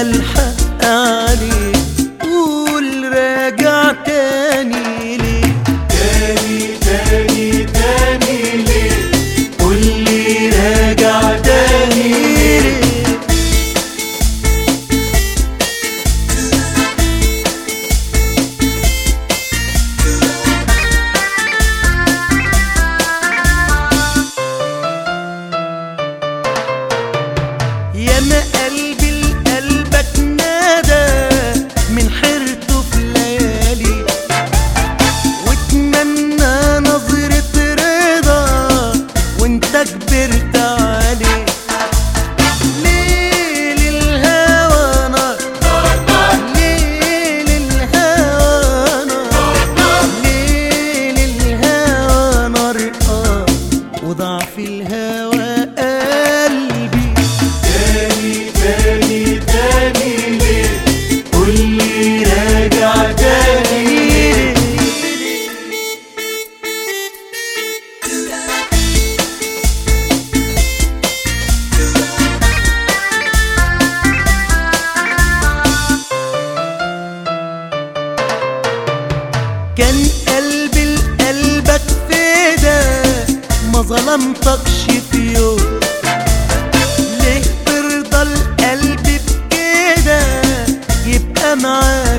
الحق عليك قول راجع تاني ليه تاني تاني تاني ليه قولي راجع تاني ليه يا ما قلبي لقلبك نادى من حيرته في الليالي واتمنى نظرة رضا وانت كبرت عليه ليل الهوى نار ليل الهوى نار ليل الهوى نار آه وضعف الهوى قلبي تاني تاني تاني ليه قولي راجع تاني ليه كان قلبي لقلبك فدا ما ظلمتكش في يوم ليه ترضى القلب بكده يبقى معاك